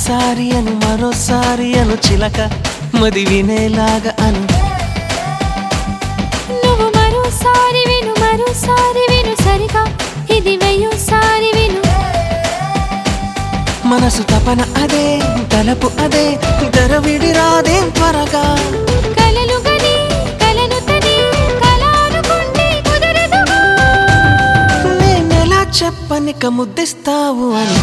మరోసారి అను మరోసారి అను చిలక మది వినేలాగా అను నువ్వు మరోసారి విను మరోసారి విను సరిగా ఇది వెయ్యోసారి విను మనసు తపన అదే తలపు అదే తెరవిడి రాదేం త్వరగా కలలు గని కలను తని కల అనుకుంటే కుదరదుగా నేనెలా చెప్పనిక ముద్దిస్తావు అని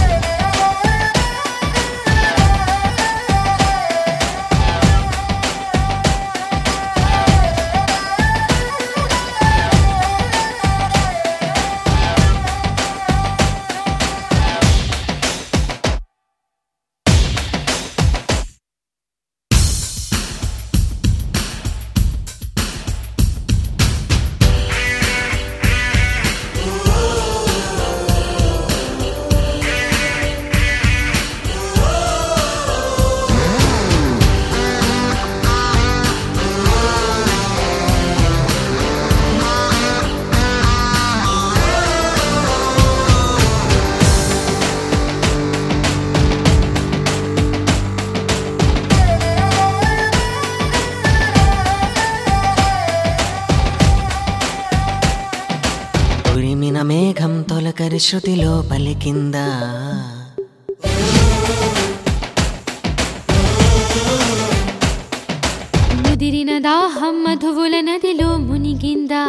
ఉరిమిన మేఘం తొలకరి శృతిలో పలికిందా ముదిరిన దాహం మధువుల నదిలో మునిగిందా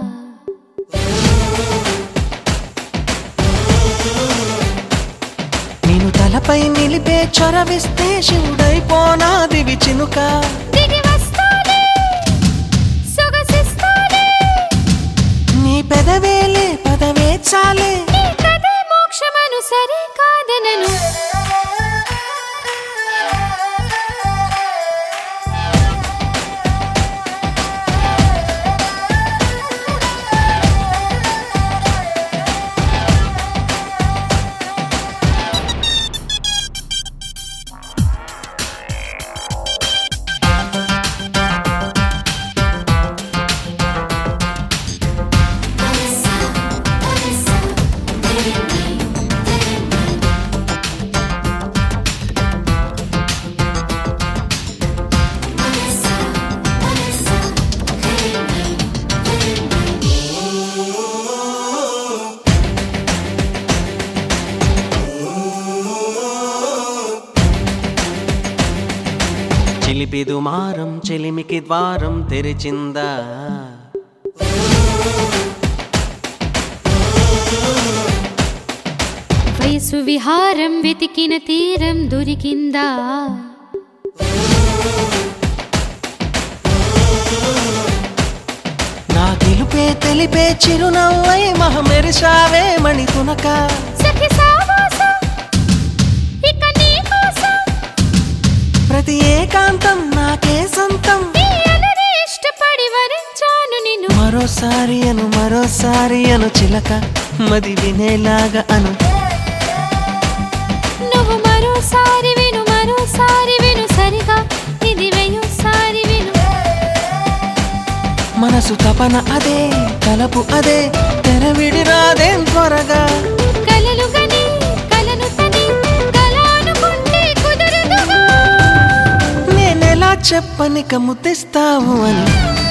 నేను తలపై నిలిపే చొరవిస్తే శివుడైపోనా దివి చినుక దిగి వస్తానే సొగసిస్తానే నీ పెదవేలే పదవే చాలే నీ కథే మోక్షమను సరే కాదనను చిలిపిదు మారం చెలిమికి ద్వారం తెరిచిందా వయసు విహారం వెతికిన తీరం దొరికిందా నా గెలుపే తెలిపే చిరునవ్వై మహమెరిశావే మణి తునక సఖి సావాసం ఇక నీ కోసం ప్రతి ఏకాంతం నాకే సొంతం నీ అలరి ఇష్టపడి వరించాను నిన్ను మరోసారి అను మరోసారి అను చిలక మది వినేలాగా అను నువ్వు మరోసారి విను మరోసారి విను సరిగా ఇది వెయ్యోసారి విను మనసు తపన అదే తలపు అదే తెరవిడి రాదేం త్వరగా కలలు గని కలను తని కల అనుకుంటే కుదరదుగా నేనెలా చెప్పనిక ముద్దిస్తావు అని